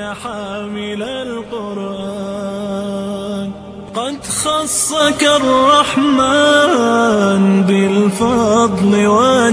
يا حامل القرآن قد خصك الرحمن بالفضل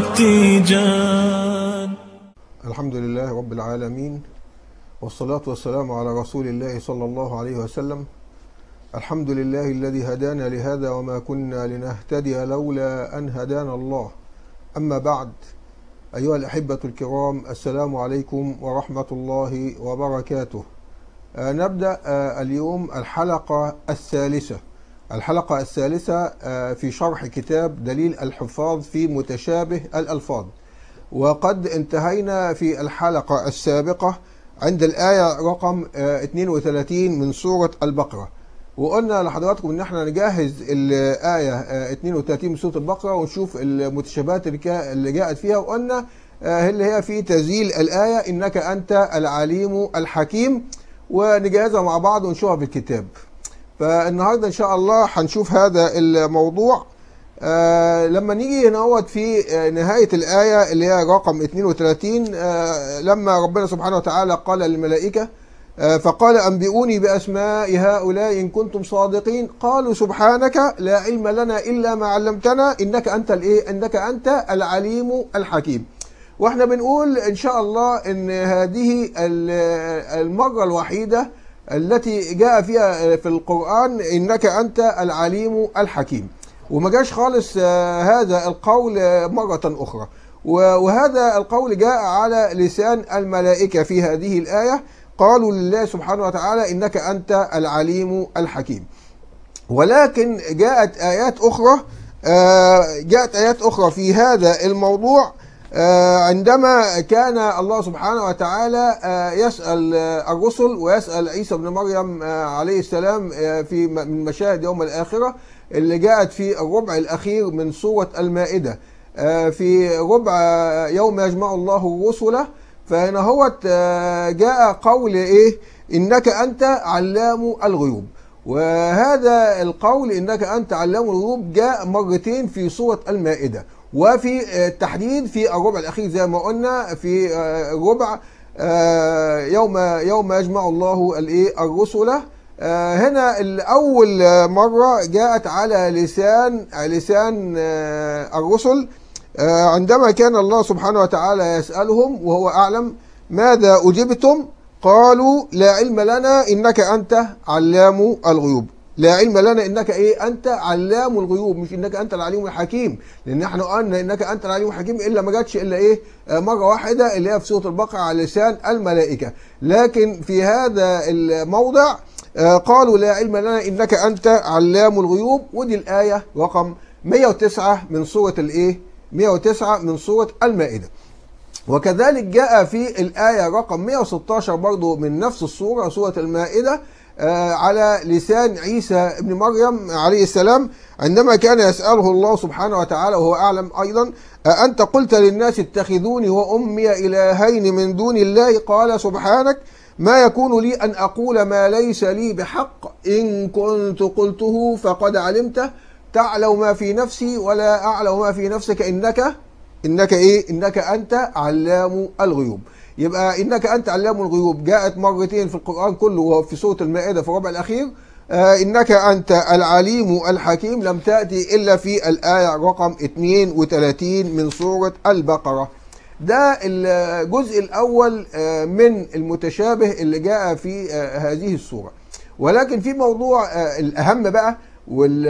والتيجان الحمد لله رب العالمين والصلاة والسلام على رسول الله صلى الله عليه وسلم الحمد لله الذي هدانا لهذا وما كنا لنهتدي لولا أن هدانا الله أما بعد أيها الأحبة الكرام السلام عليكم ورحمة الله وبركاته آه نبدأ آه اليوم الحلقة الثالثة الحلقة الثالثة آه في شرح كتاب دليل الحفاظ في متشابه الألفاظ وقد انتهينا في الحلقة السابقة عند الآية رقم 32 من سورة البقرة وقلنا لحضراتكم ان احنا نجهز الآية 32 من سورة البقرة ونشوف المتشابهات اللي جاءت فيها وقلنا اللي هي في تزيل الآية إنك أنت العليم الحكيم ونجهزها مع بعض ونشوفها في الكتاب فالنهاردة إن شاء الله هنشوف هذا الموضوع آه لما نيجي هنا في آه نهاية الآية اللي هي رقم 32 آه لما ربنا سبحانه وتعالى قال للملائكة آه فقال أنبئوني بأسماء هؤلاء إن كنتم صادقين قالوا سبحانك لا علم لنا إلا ما علمتنا إنك أنت الإيه إنك أنت العليم الحكيم واحنا بنقول إن شاء الله إن هذه المرة الوحيدة التي جاء فيها في القرآن إنك أنت العليم الحكيم وما جاش خالص هذا القول مرة أخرى وهذا القول جاء على لسان الملائكة في هذه الآية قالوا لله سبحانه وتعالى إنك أنت العليم الحكيم ولكن جاءت آيات أخرى جاءت آيات أخرى في هذا الموضوع عندما كان الله سبحانه وتعالى يسأل الرسل ويسأل عيسى بن مريم عليه السلام في من مشاهد يوم الآخرة اللي جاءت في الربع الأخير من سورة المائدة في ربع يوم يجمع الله الرسل فهنا هو جاء قول إيه إنك أنت علام الغيوب وهذا القول إنك أنت علام الغيوب جاء مرتين في سورة المائدة وفي التحديد في الربع الأخير زي ما قلنا في الربع يوم يوم يجمع الله الإيه الرسل هنا الأول مرة جاءت على لسان لسان الرسل عندما كان الله سبحانه وتعالى يسألهم وهو أعلم ماذا أجبتم قالوا لا علم لنا إنك أنت علام الغيوب لا علم لنا انك ايه انت علام الغيوب مش انك انت العليم الحكيم لان احنا قلنا انك انت العليم الحكيم الا ما جاتش الا ايه مره واحده اللي هي في سوره البقره على لسان الملائكه لكن في هذا الموضع قالوا لا علم لنا انك انت علام الغيوب ودي الايه رقم 109 من سوره الايه 109 من سوره المائده وكذلك جاء في الايه رقم 116 برضو من نفس السوره سوره المائده على لسان عيسى ابن مريم عليه السلام عندما كان يسأله الله سبحانه وتعالى وهو أعلم أيضا أنت قلت للناس اتخذوني وأمي إلهين من دون الله قال سبحانك ما يكون لي أن أقول ما ليس لي بحق إن كنت قلته فقد علمته تعلم ما في نفسي ولا أعلم ما في نفسك إنك إنك إيه إنك أنت علام الغيوب يبقى انك انت علام الغيوب جاءت مرتين في القران كله وفي سوره المائده في الربع الاخير آه انك انت العليم الحكيم لم تاتي الا في الايه رقم 32 من سوره البقره ده الجزء الاول آه من المتشابه اللي جاء في آه هذه السوره ولكن في موضوع الاهم بقى وال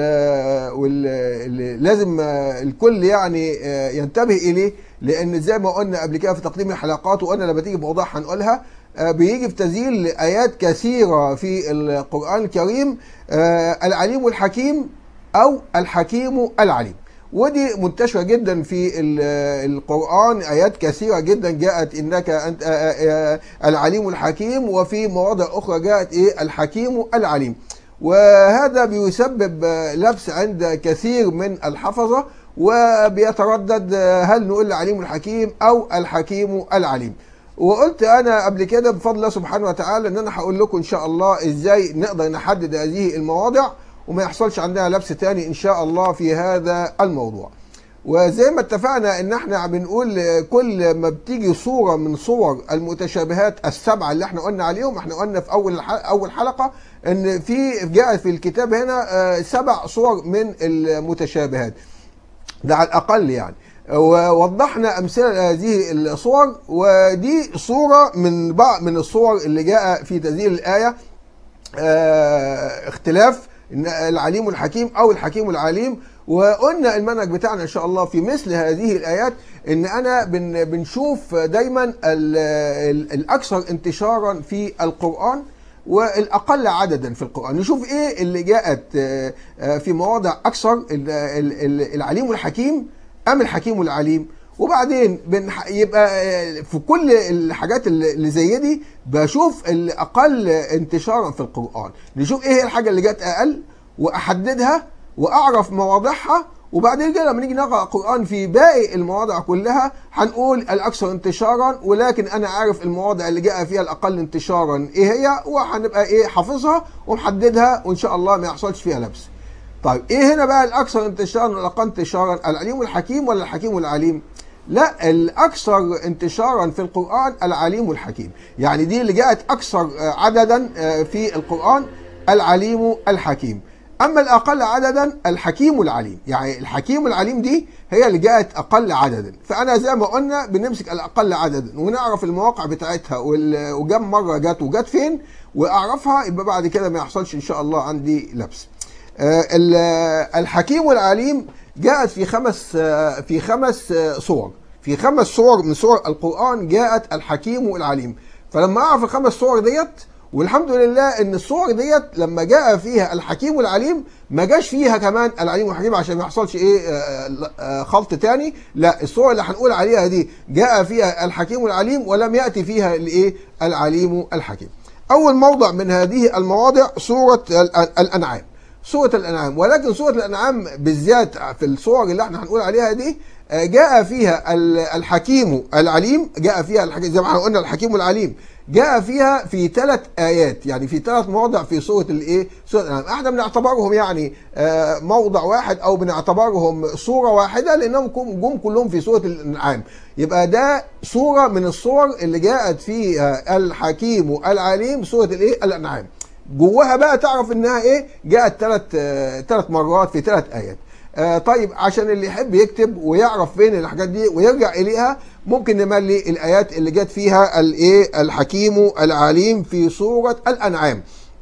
وال لازم الكل يعني ينتبه اليه لان زي ما قلنا قبل كده في تقديم الحلقات وقلنا لما تيجي بوضوح هنقولها بيجي في تسجيل ايات كثيره في القران الكريم العليم الحكيم او الحكيم العليم ودي منتشره جدا في القران ايات كثيره جدا جاءت انك انت العليم الحكيم وفي مواضع اخرى جاءت ايه الحكيم العليم وهذا بيسبب لبس عند كثير من الحفظة وبيتردد هل نقول العليم الحكيم أو الحكيم العليم وقلت أنا قبل كده بفضل الله سبحانه وتعالى أن أنا هقول لكم إن شاء الله إزاي نقدر نحدد هذه المواضع وما يحصلش عندنا لبس تاني إن شاء الله في هذا الموضوع وزي ما اتفقنا ان احنا بنقول آه، كل ما بتيجي صوره من صور المتشابهات السبعه اللي احنا قلنا عليهم احنا قلنا في اول الح- اول حلقه ان في جاء في الكتاب هنا آه، سبع صور من المتشابهات ده على الاقل يعني ووضحنا امثله لهذه الصور ودي صوره من بعض من الصور اللي جاء في تنزيل الايه آه، اختلاف إن العليم الحكيم او الحكيم العليم وقلنا المنهج بتاعنا ان شاء الله في مثل هذه الايات ان انا بن بنشوف دايما ال- ال- الاكثر انتشارا في القران والاقل عددا في القران نشوف ايه اللي جاءت آه، آه، في مواضع اكثر ال- ال- ال- العليم الحكيم ام الحكيم العليم وبعدين بنح... يبقى آه، في كل الحاجات اللي اللي زي دي بشوف الاقل انتشارا في القران نشوف ايه هي الحاجه اللي جت اقل واحددها واعرف مواضعها وبعدين كده لما نيجي نقرا القران في باقي المواضع كلها هنقول الاكثر انتشارا ولكن انا عارف المواضع اللي جاء فيها الاقل انتشارا ايه هي وهنبقى ايه حافظها ومحددها وان شاء الله ما يحصلش فيها لبس طيب ايه هنا بقى الاكثر انتشارا والاقل انتشارا العليم الحكيم ولا الحكيم العليم لا الاكثر انتشارا في القران العليم الحكيم يعني دي اللي جاءت اكثر آه، عددا آه، في القران العليم الحكيم اما الاقل عددا الحكيم العليم يعني الحكيم العليم دي هي اللي جاءت اقل عددا فانا زي ما قلنا بنمسك الاقل عددا ونعرف المواقع بتاعتها وال- وكم مره جت وجت فين واعرفها يبقى بعد كده ما يحصلش ان شاء الله عندي لبس آه، ال- آه، الحكيم والعليم جاءت في خمس آه، في خمس آه، صور في خمس صور من صور القرآن جاءت الحكيم والعليم فلما أعرف الخمس صور ديت والحمد لله ان الصور ديت لما جاء فيها الحكيم والعليم ما جاش فيها كمان العليم والحكيم عشان ما يحصلش ايه آه، آه، خلط تاني لا الصور اللي هنقول عليها دي جاء فيها الحكيم والعليم ولم ياتي فيها الايه العليم الحكيم اول موضع من هذه المواضع سوره الأ- الانعام سورة الأنعام ولكن سورة الأنعام بالذات في الصور اللي احنا هنقول عليها دي آه، جاء فيها ال- الحكيم العليم جاء فيها الحكيم زي ما احنا قلنا الحكيم العليم جاء فيها في ثلاث آيات يعني في ثلاث مواضع في سورة الإيه؟ سورة الأنعام احنا بنعتبرهم يعني آه، موضع واحد أو بنعتبرهم صورة واحدة لأنهم كم- جم كلهم في سورة الأنعام يبقى ده صورة من الصور اللي جاءت فيها الحكيم العليم سورة الإيه؟ الأنعام جواها بقى تعرف انها ايه جاءت ثلاث ثلاث مرات في ثلاث ايات آه طيب عشان اللي يحب يكتب ويعرف فين الحاجات دي ويرجع اليها ممكن نملي الايات اللي جت فيها الايه الحكيم العليم في سوره الانعام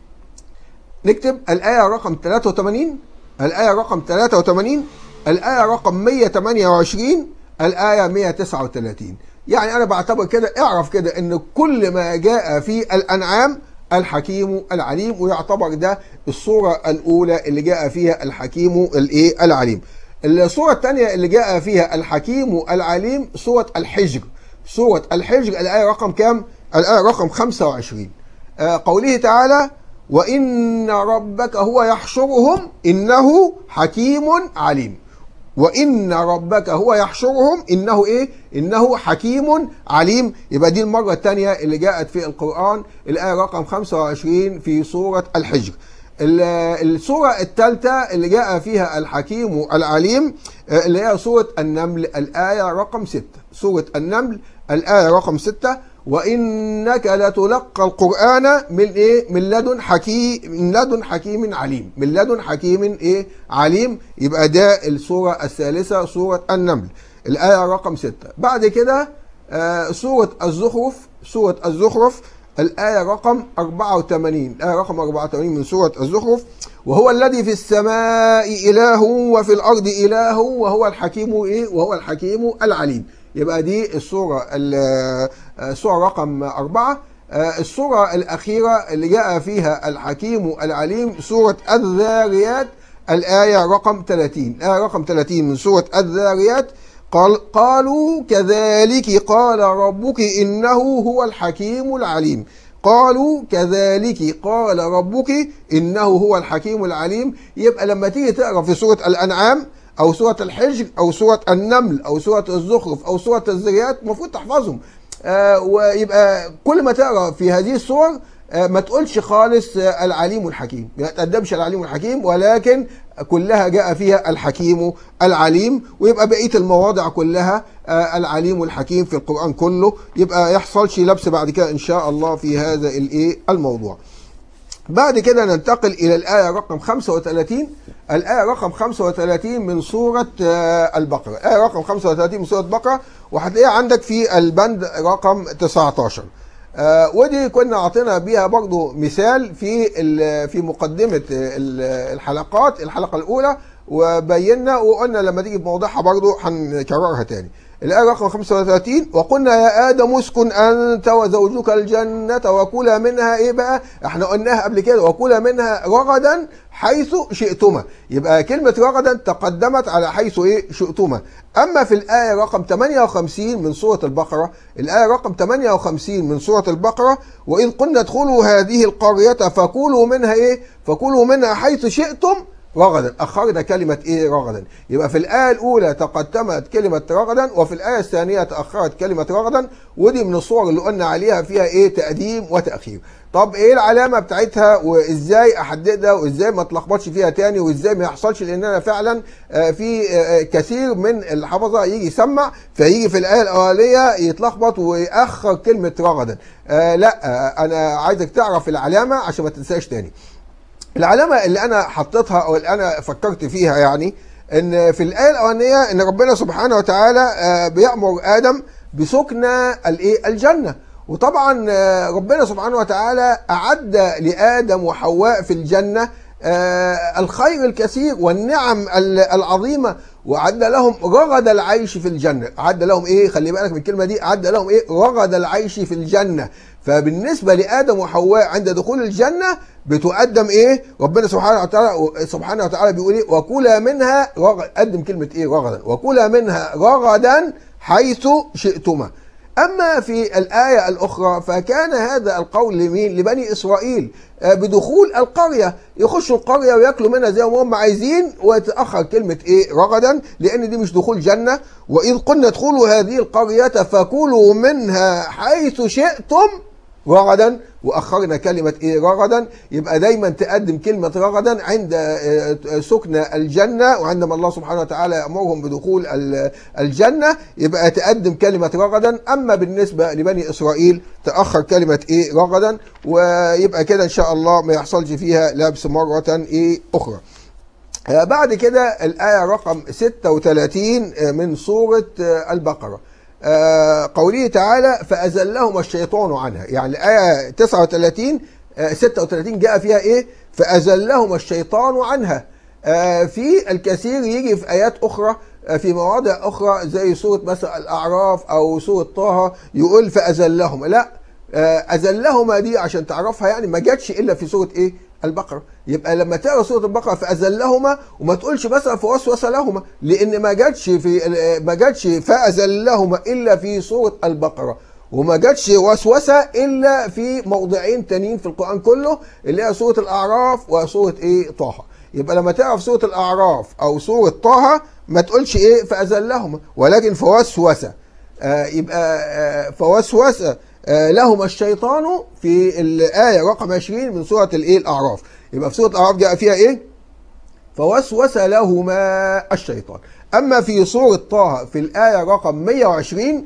نكتب الآية رقم 83 الآية رقم 83 الآية رقم 128 الآية 139 يعني أنا بعتبر كده اعرف كده إن كل ما جاء في الأنعام الحكيم العليم ويعتبر ده الصورة الأولى اللي جاء فيها الحكيم الإيه العليم الصورة الثانية اللي جاء فيها الحكيم العليم سورة الحجر سورة الحجر الآية رقم كام؟ الآية رقم 25 آه قوله تعالى وإن ربك هو يحشرهم إنه حكيم عليم وإن ربك هو يحشرهم إنه إيه؟ إنه حكيم عليم يبقى دي المرة الثانية اللي جاءت في القرآن الآية رقم 25 في سورة الحجر ال- السورة الثالثة اللي جاء فيها الحكيم العليم آه، اللي هي سورة النمل الآية رقم 6 سورة النمل الآية رقم 6 وإنك لتلقى القرآن من إيه؟ من لدن حكيم من لدن حكيم عليم من لدن حكيم إيه؟ عليم يبقى ده السورة الثالثة سورة النمل الآية رقم 6 بعد كده آه، سورة الزخرف سورة الزخرف الآية رقم 84 الآية رقم 84 من سورة الزخرف وهو الذي في السماء إله وفي الأرض إله وهو الحكيم إيه وهو الحكيم العليم يبقى دي السورة ال- السورة رقم أربعة آه، السورة الأخيرة اللي جاء فيها الحكيم العليم سورة الذاريات الآية رقم 30 الآية رقم 30 من سورة الذاريات قال قالوا كذلك قال ربك إنه هو الحكيم العليم قالوا كذلك قال ربك إنه هو الحكيم العليم يبقى لما تيجي تقرأ في سورة الأنعام أو سورة الحجر أو سورة النمل أو سورة الزخرف أو سورة الذريات المفروض تحفظهم آه ويبقى كل ما تقرأ في هذه السور آه، ما تقولش خالص آه، العليم الحكيم ما تقدمش العليم الحكيم ولكن كلها جاء فيها الحكيم العليم ويبقى بقيه المواضع كلها آه، العليم الحكيم في القران كله يبقى يحصلش لبس بعد كده ان شاء الله في هذا الايه الموضوع بعد كده ننتقل إلى الآية رقم 35 الآية رقم 35 من سورة آه، البقرة الآية رقم 35 من سورة البقرة وهتلاقيها عندك في البند رقم 19 آه، ودي كنا عطينا بيها برضو مثال في ال- في مقدمة ال- الحلقات الحلقة الأولى وبينا وقلنا لما تيجي في موضوعها برضو هنكررها تاني الآية رقم 35 وقلنا يا آدم اسكن أنت وزوجك الجنة وكلا منها إيه بقى؟ إحنا قلناها قبل كده وكلا منها رغدا حيث شئتما يبقى كلمة رغدا تقدمت على حيث إيه شئتما أما في الآية رقم 58 من سورة البقرة الآية رقم 58 من سورة البقرة وإذ قلنا ادخلوا هذه القرية فكلوا منها إيه؟ فكلوا منها حيث شئتم رغدا اخرنا كلمه ايه رغدا يبقى في الايه الاولى تقدمت كلمه رغدا وفي الايه الثانيه تاخرت كلمه رغدا ودي من الصور اللي قلنا عليها فيها ايه تقديم وتاخير طب ايه العلامه بتاعتها وازاي احددها وازاي ما اتلخبطش فيها تاني وازاي ما يحصلش لان انا فعلا آه، في آه، كثير من الحفظه يجي يسمع فيجي في الايه الاوليه يتلخبط ويأخر كلمه رغدا آه لا آه انا عايزك تعرف العلامه عشان ما تنساش تاني العلامة اللي أنا حطيتها أو اللي أنا فكرت فيها يعني إن في الآية الأولانية إن ربنا سبحانه وتعالى آه، بيأمر آدم بسكن الإيه الجنة وطبعا آه، ربنا سبحانه وتعالى أعد لآدم وحواء في الجنة آه، الخير الكثير والنعم ال- العظيمة وأعد لهم رغد العيش في الجنة أعد لهم إيه خلي بالك من الكلمة دي أعد لهم إيه رغد العيش في الجنة فبالنسبة لآدم وحواء عند دخول الجنة بتقدم ايه ربنا سبحانه وتعالى سبحانه وتعالى بيقول ايه وكلا منها رغد قدم كلمه ايه رغدا وكلا منها رغدا حيث شئتما اما في الايه الاخرى فكان هذا القول لمين لبني اسرائيل آه، بدخول القريه يخشوا القريه وياكلوا منها زي ما هم عايزين ويتاخر كلمه ايه رغدا لان دي مش دخول جنه واذ قلنا ادخلوا هذه القريه فكلوا منها حيث شئتم رغدا واخرنا كلمه ايه رغدا يبقى دايما تقدم كلمه رغدا عند آه، سكن الجنه وعندما الله سبحانه وتعالى يامرهم بدخول ال- الجنه يبقى تقدم كلمه رغدا اما بالنسبه لبني اسرائيل تاخر كلمه ايه رغدا ويبقى كده ان شاء الله ما يحصلش فيها لبس مره ايه اخرى آه، بعد كده الآية رقم 36 آه، من سورة آه، البقرة آه، قوله تعالى فأزلهم الشيطان عنها يعني الآية 39 آه، 36 جاء فيها إيه فأزلهم الشيطان عنها آه، في الكثير يجي في آيات أخرى آه، في مواضع أخرى زي سورة مثلا الأعراف أو سورة طه يقول فأزلهم لا آه، أزلهما دي عشان تعرفها يعني ما جاتش إلا في سورة إيه البقرة يبقى لما تقرا سورة البقرة فأزلهما وما تقولش مثلا فوسوس لهما لأن ما جاتش في ما جاتش فأزلهما إلا في سورة البقرة وما جاتش وسوسة إلا في موضعين تانيين في القرآن كله اللي هي سورة الأعراف وسورة إيه طه يبقى لما تقرا في سورة الأعراف أو سورة طه ما تقولش إيه فأزلهما ولكن فوسوس آه، يبقى آه، فوسوس آه، لهما الشيطان في الآية رقم 20 من سورة الإيه الأعراف يبقى في سورة الأعراف جاء فيها إيه؟ فوسوس لهما الشيطان أما في سورة طه في الآية رقم 120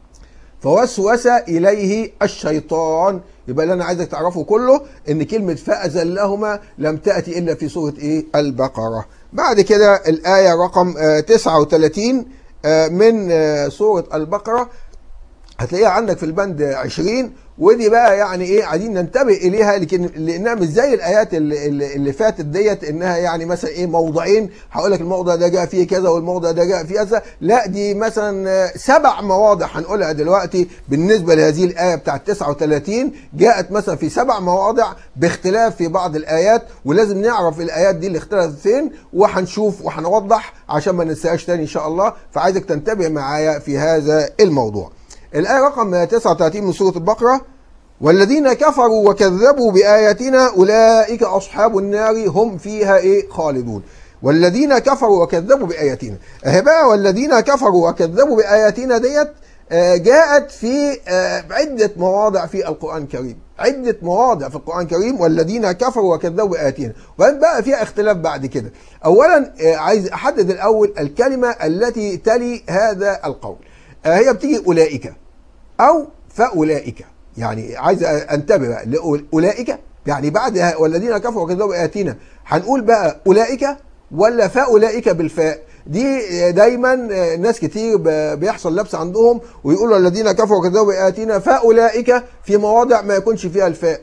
فوسوس إليه الشيطان يبقى اللي أنا عايزك تعرفه كله إن كلمة فأزلهما لم تأتي إلا في سورة إيه البقرة بعد كده الآية رقم آه، 39 آه، من آه، سورة البقرة هتلاقيها عندك في البند 20 ودي بقى يعني ايه عايزين ننتبه اليها لكن لانها مش زي الايات اللي, اللي اللي فاتت ديت انها يعني مثلا ايه موضعين هقول لك الموضع ده جاء فيه كذا والموضع ده جاء فيه كذا لا دي مثلا آه، سبع مواضع هنقولها دلوقتي بالنسبه لهذه الايه بتاعت 39 جاءت مثلا في سبع مواضع باختلاف في بعض الايات ولازم نعرف الايات دي اللي اختلفت فين وهنشوف وهنوضح عشان ما ننساهاش تاني ان شاء الله فعايزك تنتبه معايا في هذا الموضوع الآية رقم 39 من سورة البقرة والذين كفروا وكذبوا بآياتنا أولئك أصحاب النار هم فيها إيه خالدون والذين كفروا وكذبوا بآياتنا أهي بقى والذين كفروا وكذبوا بآياتنا ديت آه، جاءت في آه، عدة مواضع في القرآن الكريم عدة مواضع في القرآن الكريم والذين كفروا وكذبوا بآياتنا وبعدين بقى فيها اختلاف بعد كده أولا آه، عايز أحدد الأول الكلمة التي تلي هذا القول آه، هي بتيجي أولئك أو فأولئك يعني عايز انتبه بقى لأولئك يعني بعد والذين كفروا وكذبوا بآياتنا هنقول بقى أولئك ولا فأولئك بالفاء دي دايما ناس كتير ب- بيحصل لبس عندهم ويقولوا الذين كفروا وكذبوا بآياتنا فأولئك في مواضع ما يكونش فيها الفاء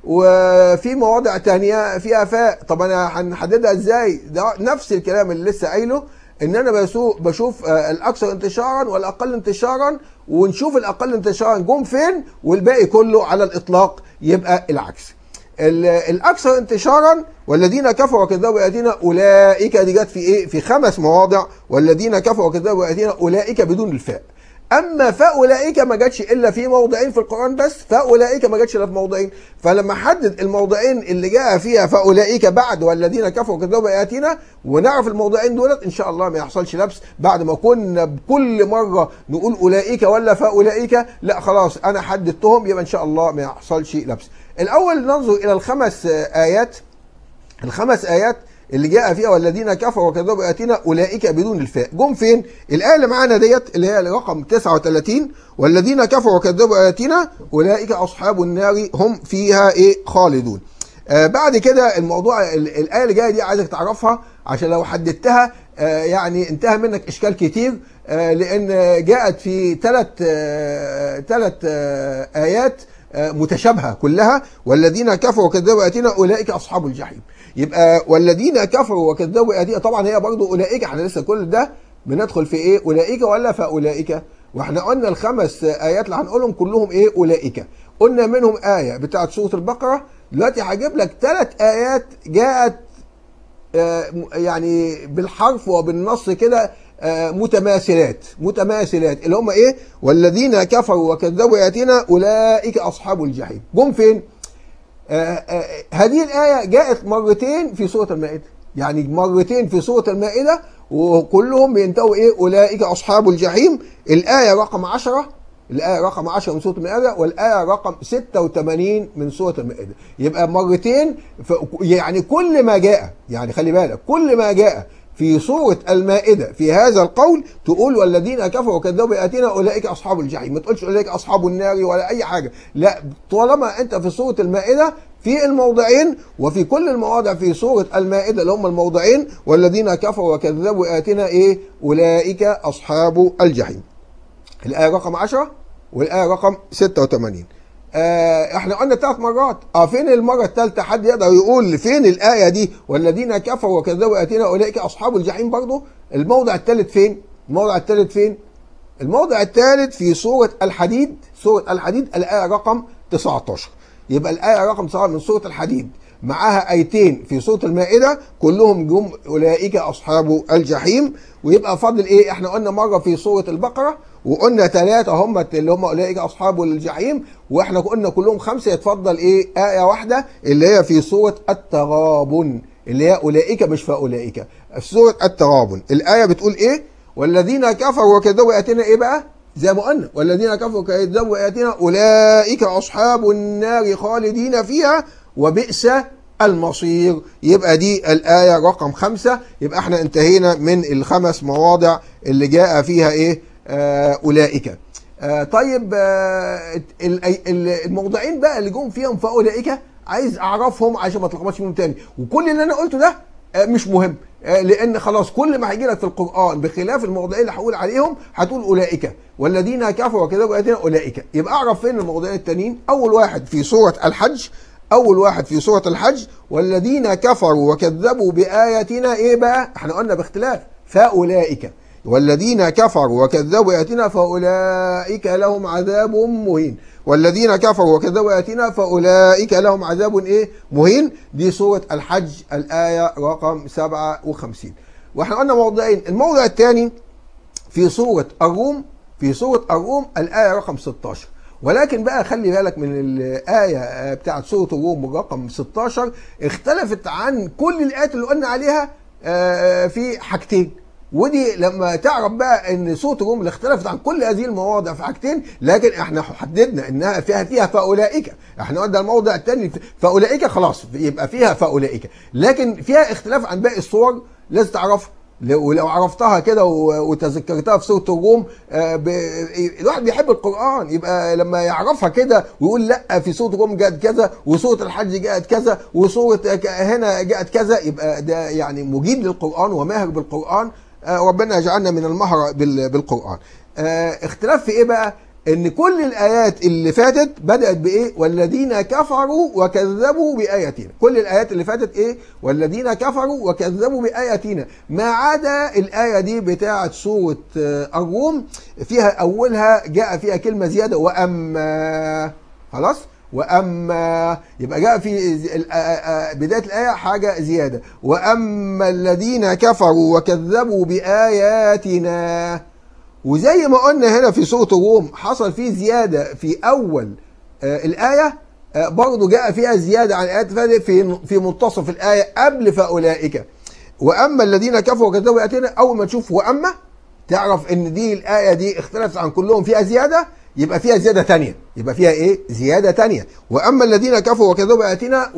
وفي مواضع تانية فيها فاء طب انا هنحددها ازاي ده نفس الكلام اللي لسه قايله ان انا بسوق بشوف آه، الاكثر انتشارا والاقل انتشارا ونشوف الاقل انتشارا جم فين والباقي كله على الاطلاق يبقى العكس ال- الاكثر انتشارا والذين كفروا وكذبوا بآياتنا اولئك دي جت في ايه في خمس مواضع والذين كفروا وكذبوا بآياتنا اولئك بدون الفاء اما فاولئك ما جاتش الا في موضعين في القران بس فاولئك ما جاتش الا في موضعين فلما حدد الموضعين اللي جاء فيها فاولئك بعد والذين كفروا وكذبوا باياتنا ونعرف الموضعين دولت ان شاء الله ما يحصلش لبس بعد ما كنا بكل مره نقول اولئك ولا فاولئك لا خلاص انا حددتهم يبقى ان شاء الله ما يحصلش لبس الاول ننظر الى الخمس آه، ايات الخمس ايات اللي جاء فيها والذين كفروا وكذبوا بآياتنا اولئك بدون الفاء جم فين الايه اللي معانا ديت اللي هي رقم 39 والذين كفروا وكذبوا بآياتنا اولئك اصحاب النار هم فيها ايه خالدون آه بعد كده الموضوع ال- الايه اللي جايه دي عايزك تعرفها عشان لو حددتها آه يعني انتهى منك اشكال كتير آه لان جاءت في ثلاث ثلاث ايات آه، متشابهه كلها والذين كفروا وكذبوا بآياتنا اولئك اصحاب الجحيم يبقى والذين كفروا وكذبوا بآياتنا طبعا هي برضو اولئك احنا لسه كل ده بندخل في ايه اولئك ولا فاولئك واحنا قلنا الخمس ايات اللي هنقولهم كلهم ايه اولئك قلنا منهم ايه بتاعت سوره البقره دلوقتي هجيب لك ثلاث ايات جاءت آه، يعني بالحرف وبالنص كده آه، متماثلات متماثلات اللي هم ايه والذين كفروا وكذبوا بآياتنا اولئك اصحاب الجحيم جم فين آه، آه، هذه الآية جاءت مرتين في سورة المائدة يعني مرتين في سورة المائدة وكلهم بينتهوا إيه أولئك أصحاب الجحيم الآية رقم 10 الآية رقم 10 من سورة المائدة والآية رقم 86 من سورة المائدة يبقى مرتين ف- يعني كل ما جاء يعني خلي بالك كل ما جاء في سورة المائدة في هذا القول تقول والذين كفروا وكذبوا بآياتنا أولئك أصحاب الجحيم ما تقولش أولئك أصحاب النار ولا أي حاجة لا طالما أنت في سورة المائدة في الموضعين وفي كل المواضع في سورة المائدة اللي هم الموضعين والذين كفروا وكذبوا بآياتنا إيه أولئك أصحاب الجحيم الآية رقم 10 والآية رقم 86 آه احنا قلنا ثلاث مرات اه فين المره الثالثه حد يقدر يقول فين الايه دي والذين كفروا وكذبوا ياتينا اولئك اصحاب الجحيم برضه الموضع الثالث فين الموضع الثالث فين الموضع الثالث في سوره الحديد سوره الحديد الايه رقم 19 يبقى الايه رقم 19 من سوره الحديد معاها ايتين في سوره المائده كلهم جم اولئك اصحاب الجحيم ويبقى فاضل ايه احنا قلنا مره في سوره البقره وقلنا ثلاثه هم اللي هم اولئك اصحاب الجحيم واحنا قلنا كلهم خمسه يتفضل ايه ايه واحده اللي هي في سوره التغابن اللي هي اولئك مش فاولئك في سوره التغابن الايه بتقول ايه والذين كفروا وكذبوا ياتينا ايه بقى زي ما قلنا والذين كفروا وكذبوا ياتينا اولئك اصحاب النار خالدين فيها وبئس المصير يبقى دي الآية رقم خمسة يبقى احنا انتهينا من الخمس مواضع اللي جاء فيها ايه آه أولئك آه طيب آه ال- ال- الموضعين بقى اللي جم فيهم فأولئك عايز اعرفهم عشان ما تلخبطش فيهم تاني وكل اللي انا قلته ده آه مش مهم آه لان خلاص كل ما هيجي لك في القران بخلاف الموضعين اللي هقول عليهم هتقول اولئك والذين كفروا وكذبوا بآياتنا اولئك يبقى اعرف فين الموضعين التانيين اول واحد في سوره الحج اول واحد في سوره الحج والذين كفروا وكذبوا باياتنا ايه بقى احنا قلنا باختلاف فاولئك والذين كفروا وكذبوا بآياتنا فأولئك لهم عذاب مهين والذين كفروا وكذبوا بآياتنا فأولئك لهم عذاب إيه مهين دي سورة الحج الآية رقم 57 واحنا قلنا موضعين الموضع الثاني في سورة الروم في سورة الروم الآية رقم 16 ولكن بقى خلي بالك من الآية بتاعت سورة الروم رقم 16 اختلفت عن كل الآيات اللي قلنا عليها آه، في حاجتين ودي لما تعرف بقى ان صوت الروم اللي اختلفت عن كل هذه المواضع في حاجتين لكن احنا حددنا انها فيها فيها فاولئك احنا قلنا الموضع الثاني فاولئك خلاص يبقى فيها فاولئك لكن فيها اختلاف عن باقي الصور لازم تعرفها لو لو عرفتها كده و- وتذكرتها في سوره الروم آه، ب- الواحد بيحب القران يبقى لما يعرفها كده ويقول لا في سوره الروم جاءت كذا وسوره الحج جاءت كذا وسوره ك- هنا جاءت كذا يبقى ده يعني مجيد للقران وماهر بالقران آه، ربنا يجعلنا من المهر بال- بالقران آه، اختلاف في ايه بقى ان كل الايات اللي فاتت بدات بايه والذين كفروا وكذبوا باياتنا كل الايات اللي فاتت ايه والذين كفروا وكذبوا باياتنا ما عدا الايه دي بتاعه سوره آه، الروم فيها اولها جاء فيها كلمه زياده واما خلاص واما يبقى جاء في ز- ال- آ- آ- بدايه الايه حاجه زياده واما الذين كفروا وكذبوا باياتنا وزي ما قلنا هنا في سورة الروم حصل فيه زيادة في أول آه الآية آه برضه جاء فيها زيادة عن الآيات اللي فاتت في في منتصف الآية قبل فأولئك وأما الذين كفروا وكذبوا بآياتنا أول ما تشوف وأما تعرف إن دي الآية دي اختلفت عن كلهم فيها زيادة يبقى فيها زيادة تانية يبقى فيها إيه؟ زيادة تانية وأما الذين كفروا وكذبوا بآياتنا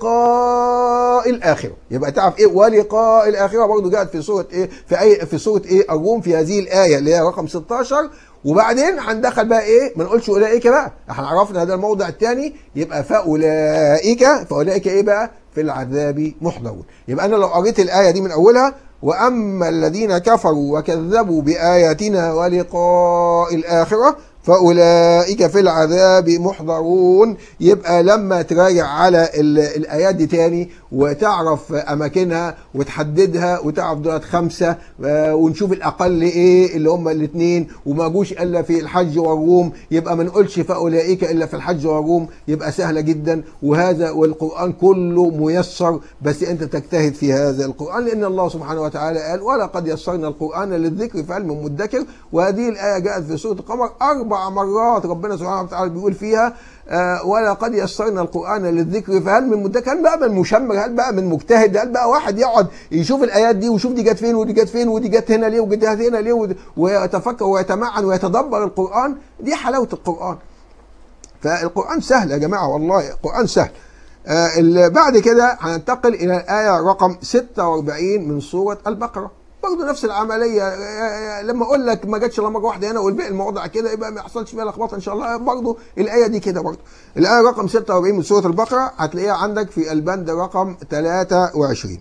ولقاء الآخرة يبقى تعرف إيه ولقاء الآخرة برضه جاءت في سورة إيه؟ في أي في سورة إيه؟ الروم في هذه الآية اللي هي رقم 16 وبعدين هندخل بقى ايه ما نقولش اولئك بقى احنا عرفنا هذا الموضع الثاني يبقى فاولئك فاولئك ايه بقى في العذاب محضرون يبقى انا لو قريت الايه دي من اولها واما الذين كفروا وكذبوا باياتنا ولقاء الاخره فاولئك في العذاب محضرون يبقى لما تراجع على ال- الايات دي تاني وتعرف اماكنها وتحددها وتعرف دولت خمسه آه، ونشوف الاقل ايه اللي هم الاثنين وما جوش الا في الحج والروم يبقى ما نقولش فاولئك الا في الحج والروم يبقى سهله جدا وهذا والقران كله ميسر بس انت تجتهد في هذا القران لان الله سبحانه وتعالى قال ولقد يسرنا القران للذكر فهل من مدكر وهذه الايه جاءت في سوره القمر اربع مرات ربنا سبحانه وتعالى بيقول فيها آه، ولقد يسرنا القران للذكر فهل من مدكر هل بقى من مشمر هل بقى من مجتهد هل بقى واحد يقعد يشوف الايات دي ويشوف دي جت فين ودي جت فين ودي جت هنا ليه ودي جت هنا ليه ود- ويتفكر ويتمعن ويتدبر القران دي حلاوه القران فالقرآن سهل يا جماعة والله القرآن سهل آه ال- بعد كده هننتقل إلى الآية رقم 46 من سورة البقرة برضه نفس العملية آه، آه، لما أقول لك ما جاتش إلا مرة واحدة هنا والباقي المواضع كده يبقى ما يحصلش فيها لخبطة إن شاء الله برضه الآية دي كده برضه الآية رقم 46 من سورة البقرة هتلاقيها عندك في البند رقم 23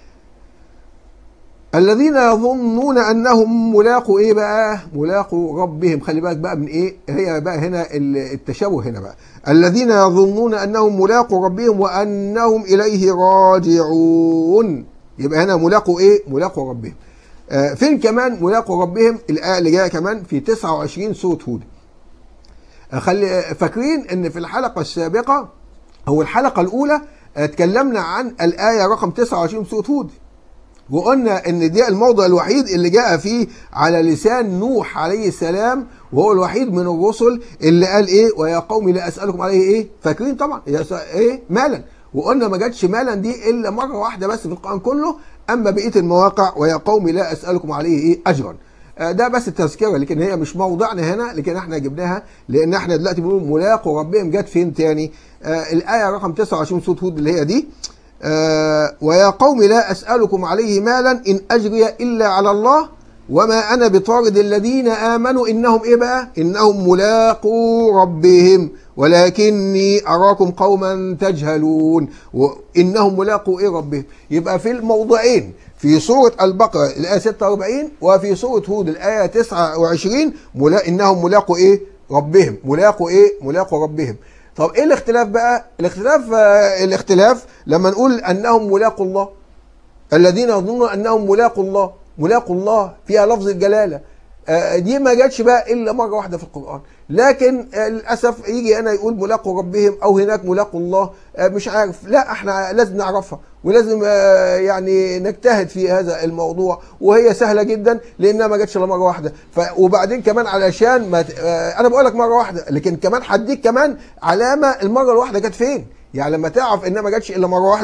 الذين يظنون انهم ملاقوا ايه بقى؟ ملاقوا ربهم، خلي بالك بقى من ايه؟ هي بقى هنا ال- التشابه هنا بقى. الذين يظنون انهم ملاقوا ربهم وانهم اليه راجعون. يبقى هنا ملاقوا ايه؟ ملاقوا ربهم. آه فين كمان ملاقوا ربهم؟ الايه اللي جايه كمان في 29 سوره هود. آه، خلي فاكرين ان في الحلقه السابقه او الحلقه الاولى آه، اتكلمنا عن الايه رقم 29 سوره هود. وقلنا ان ده الموضع الوحيد اللي جاء فيه على لسان نوح عليه السلام وهو الوحيد من الرسل اللي قال ايه ويا قوم لا اسالكم عليه ايه فاكرين طبعا يا س- ايه مالا وقلنا ما جاتش مالا دي الا مره واحده بس في القران كله اما بقيه المواقع ويا قوم لا اسالكم عليه ايه اجرا آه، ده بس التذكره لكن هي مش موضعنا هنا لكن احنا جبناها لان احنا دلوقتي بنقول ملاقوا ربهم جت فين تاني آه الايه رقم 29 سوره هود اللي هي دي آه ويا قوم لا أسألكم عليه مالا إن أجري إلا على الله وما أنا بطارد الذين آمنوا إنهم إيه بقى؟ إنهم ملاقو ربهم ولكني أراكم قوما تجهلون وإنهم ملاقو إيه ربهم يبقى في الموضعين في سورة البقرة الآية 46 وفي سورة هود الآية 29 ملا إنهم ملاقو إيه ربهم ملاقو إيه ملاقو ربهم طب ايه الاختلاف بقى؟ الاختلاف آه الاختلاف لما نقول انهم ملاقوا الله الذين يظنون انهم ملاقوا الله ملاقوا الله فيها لفظ الجلاله آه دي ما جاتش بقى الا مره واحده في القران لكن آه للاسف يجي هنا يقول ملاقوا ربهم او هناك ملاقوا الله آه مش عارف لا احنا لازم نعرفها ولازم آه يعني نجتهد في هذا الموضوع وهي سهله جدا لانها ما جاتش الا مره واحده ف وبعدين كمان علشان ما ت- آه انا بقول لك مره واحده لكن كمان هديك كمان علامه المره الواحده جت فين يعني لما تعرف انها ما جاتش الا مره واحده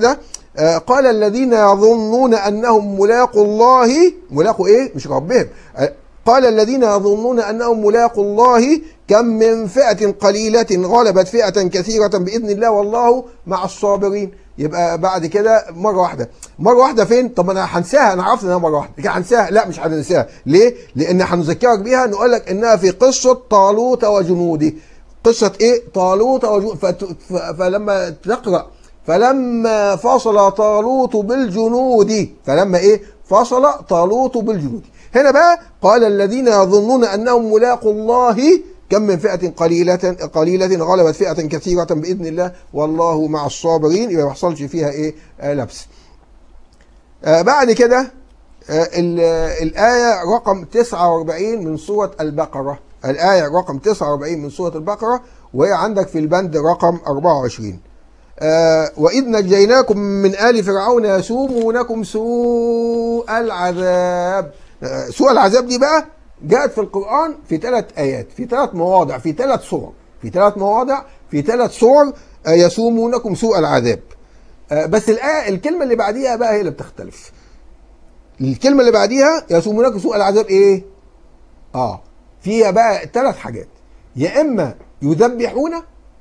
آه، قال الذين يظنون انهم ملاقوا الله ملاقوا ايه مش ربهم آه، قال الذين يظنون انهم ملاقوا الله كم من فئه قليله غلبت فئه كثيره باذن الله والله مع الصابرين يبقى بعد كده مره واحده مره واحده فين طب انا هنساها انا عرفت انها مره واحده لكن هنساها لا مش هننساها ليه لان هنذكرك بيها نقول لك انها في قصه طالوت وجنوده قصه ايه طالوت وجنوده فت... ف... فلما تقرا فلما فصل طالوت بالجنود فلما ايه فصل طالوت بالجنود هنا بقى قال الذين يظنون انهم ملاقوا الله كم من فئة قليلة قليلة غلبت فئة كثيرة بإذن الله والله مع الصابرين يبقى ما يحصلش فيها إيه آه لبس. آه بعد كده آه ال- الآية رقم 49 من سورة البقرة الآية رقم 49 من سورة البقرة وهي عندك في البند رقم 24 آه وإذ نجيناكم من آل فرعون يسومونكم سوء العذاب آه سوء العذاب دي بقى جاءت في القرآن في ثلاث آيات في ثلاث مواضع في ثلاث صور في ثلاث مواضع في ثلاث صور آه يسومونكم سوء العذاب آه بس الآية الكلمة اللي بعديها بقى هي اللي بتختلف الكلمة اللي بعديها يسومونكم سوء العذاب إيه؟ آه فيها بقى ثلاث حاجات يا إما يذبحون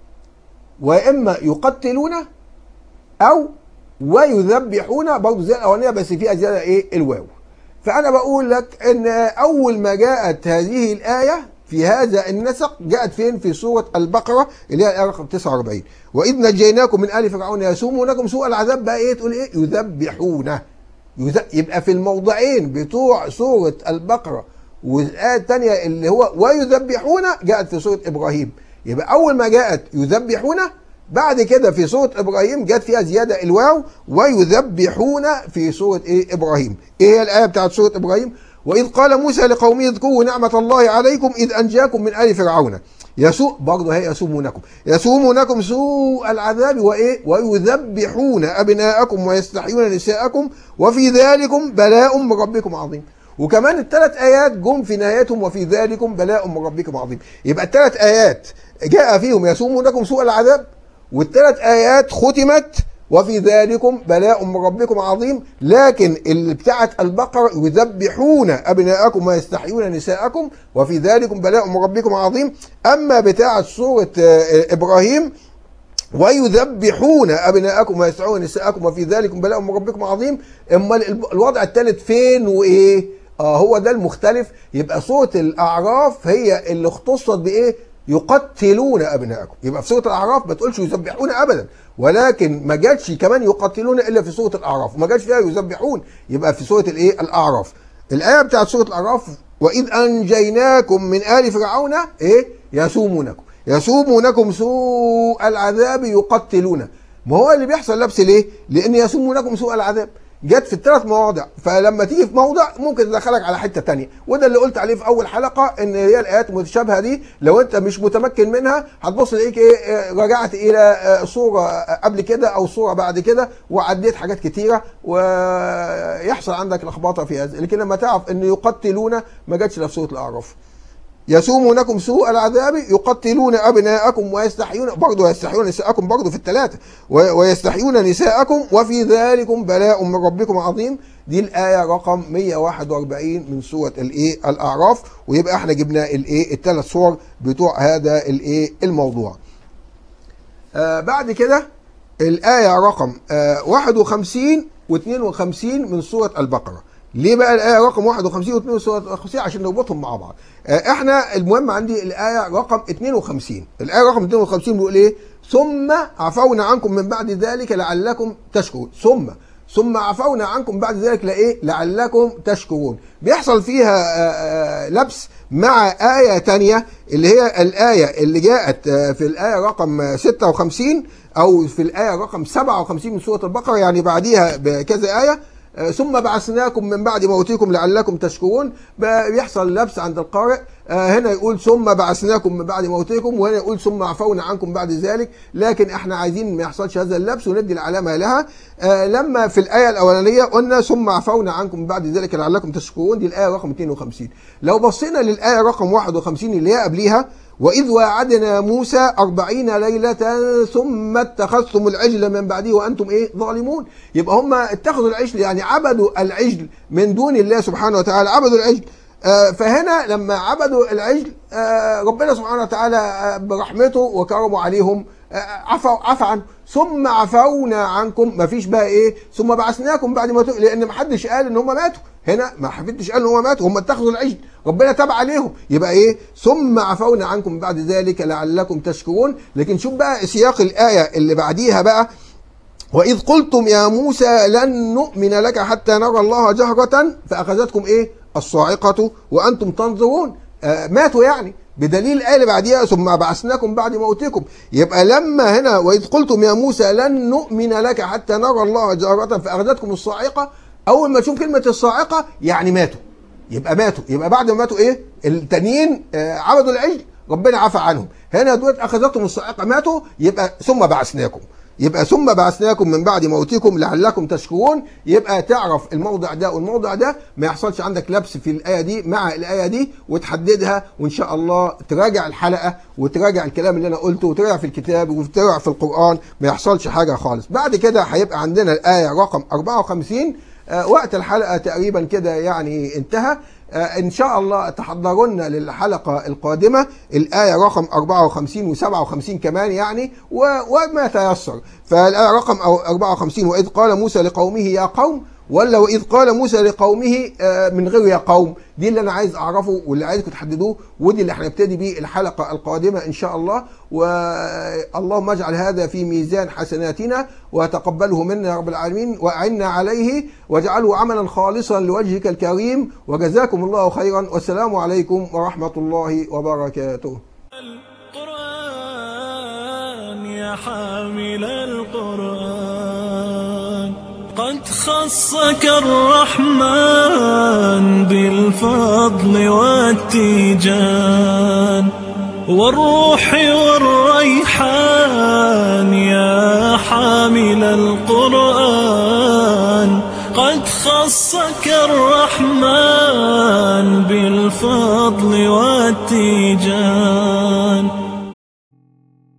ويا اما يقتلون او ويذبحون برضه زي الاولانيه بس فيها زياده ايه الواو فانا بقول لك ان اول ما جاءت هذه الايه في هذا النسق جاءت فين في سوره البقره اللي هي الايه رقم 49 واذ نجيناكم من ال فرعون يسومونكم سوء العذاب بقى ايه تقول ايه يذبحون يذ- يبقى في الموضعين بتوع سوره البقره والايه الثانيه اللي هو ويذبحون جاءت في سوره ابراهيم يبقى اول ما جاءت يذبحون بعد كده في سوره ابراهيم جت فيها زياده الواو ويذبحون في سوره ايه ابراهيم ايه هي الايه بتاعت سوره ابراهيم واذ قال موسى لقومه اذكروا نعمه الله عليكم اذ انجاكم من ال فرعون يسوء برضه هي يسومونكم يسومونكم سوء العذاب وايه ويذبحون ابناءكم ويستحيون نساءكم وفي ذلكم بلاء من ربكم عظيم وكمان الثلاث ايات جم في نهايتهم وفي ذلكم بلاء من ربكم عظيم يبقى الثلاث ايات جاء فيهم يسومونكم سوء العذاب والثلاث ايات ختمت وفي ذلكم بلاء من ربكم عظيم لكن اللي بتاعت البقرة يذبحون أبناءكم ويستحيون نساءكم وفي ذلكم بلاء من ربكم عظيم أما بتاعت سورة آه، إبراهيم ويذبحون ابناءكم ويسعون نساءكم وفي ذلك بلاء من ربكم عظيم امال الب- الوضع الثالث فين وايه اه هو ده المختلف يبقى سوره الاعراف هي اللي اختصت بايه يقتلون ابناءكم يبقى في سوره الاعراف ما تقولش يذبحون ابدا ولكن ما جاتش كمان يقتلون الا في سوره الاعراف وما جاتش فيها يذبحون يبقى في سوره الايه الاعراف الايه بتاعت سوره الاعراف واذ انجيناكم من ال فرعون ايه يسومونكم يسومونكم سوء العذاب يقتلون ما هو اللي بيحصل لبس ليه؟ لان يسومونكم سوء العذاب جت في الثلاث مواضع فلما تيجي في موضع ممكن تدخلك على حته تانية وده اللي قلت عليه في اول حلقه ان هي الايات المتشابهه دي لو انت مش متمكن منها هتبص تلاقيك ايه آه، رجعت الى آه، صوره قبل كده او صوره بعد كده وعديت حاجات كتيره ويحصل عندك لخبطه في هذا لكن لما تعرف ان يقتلون ما جاتش لا في سوره الاعراف يسومونكم سوء العذاب يقتلون ابناءكم ويستحيون برضه يستحيون نساءكم برضه في الثلاثه و- ويستحيون نساءكم وفي ذلكم بلاء من ربكم عظيم دي الايه رقم 141 من سوره الايه الاعراف ويبقى احنا جبنا الايه الثلاث صور بتوع هذا الايه الموضوع آه بعد كده الآية رقم آه 51 و52 من سورة البقرة ليه بقى الآية رقم 51 و 52 عشان نربطهم مع بعض آه احنا المهم عندي الآية رقم 52 الآية رقم 52 بيقول ايه ثم عفونا عنكم من بعد ذلك لعلكم تشكرون ثم ثم عفونا عنكم بعد ذلك لايه لعلكم تشكرون بيحصل فيها آه، آه، لبس مع آية تانية اللي هي الآية اللي جاءت آه، في الآية رقم 56 أو في الآية رقم 57 من سورة البقرة يعني بعديها بكذا آية آه، ثم بعثناكم من بعد موتكم لعلكم تشكرون ب- بيحصل لبس عند القارئ آه، هنا يقول ثم بعثناكم من بعد موتكم وهنا يقول ثم عفونا عنكم بعد ذلك لكن احنا عايزين ما يحصلش هذا اللبس وندي العلامه لها آه، لما في الايه الاولانيه قلنا ثم عفونا عنكم من بعد ذلك لعلكم تشكرون دي الايه رقم 52 لو بصينا للايه رقم 51 اللي هي قبليها وإذ واعدنا موسى أربعين ليلة ثم اتخذتم العجل من بعده وأنتم إيه ظالمون يبقى هم اتخذوا العجل يعني عبدوا العجل من دون الله سبحانه وتعالى عبدوا العجل آه، فهنا لما عبدوا العجل آه، ربنا سبحانه وتعالى آه، برحمته وكرمه عليهم آه، عفوا عفى عنه ثم عفونا عنكم ما فيش بقى ايه ثم بعثناكم بعد ما تق... لان ما حدش قال ان هم ماتوا هنا ما حدش قال ان هم ماتوا هم اتخذوا العجل ربنا تاب عليهم يبقى ايه ثم عفونا عنكم من بعد ذلك لعلكم تشكرون لكن شوف بقى سياق الايه اللي بعديها بقى وإذ قلتم يا موسى لن نؤمن لك حتى نرى الله جهرة فأخذتكم إيه؟ الصاعقة وأنتم تنظرون آه ماتوا يعني بدليل الآية اللي بعديها ثم بعثناكم بعد موتكم يبقى لما هنا وإذ قلتم يا موسى لن نؤمن لك حتى نرى الله جهرة فأخذتكم الصاعقة أول ما تشوف كلمة الصاعقة يعني ماتوا يبقى ماتوا يبقى بعد ما ماتوا إيه؟ التانيين آه عبدوا العجل ربنا عفى عنهم هنا دول أخذتهم الصاعقة ماتوا يبقى ثم بعثناكم يبقى ثم بعثناكم من بعد موتكم لعلكم تشكرون يبقى تعرف الموضع ده والموضع ده ما يحصلش عندك لبس في الآية دي مع الآية دي وتحددها وإن شاء الله تراجع الحلقة وتراجع الكلام اللي أنا قلته وتراجع في الكتاب وتراجع في القرآن ما يحصلش حاجة خالص بعد كده هيبقى عندنا الآية رقم 54 آه، وقت الحلقة تقريبا كده يعني انتهى آه، إن شاء الله تحضرون للحلقة القادمة الآية رقم 54 و57 كمان يعني و- وما تيسر فالآية رقم أو 54 وإذ قال موسى لقومه يا قوم ولا وإذ قال موسى لقومه آه، من غير يا قوم دي اللي أنا عايز أعرفه واللي عايزكم تحددوه ودي اللي هنبتدي بيه الحلقة القادمة إن شاء الله واللهم اجعل هذا في ميزان حسناتنا وتقبله منا يا رب العالمين وأعنا عليه واجعله عملا خالصا لوجهك الكريم وجزاكم الله خيرا والسلام عليكم ورحمة الله وبركاته القرآن يا حامل القرآن قد خصك الرحمن بالفضل والتيجان والروح والريحان يا حامل القرآن قد خصك الرحمن بالفضل والتيجان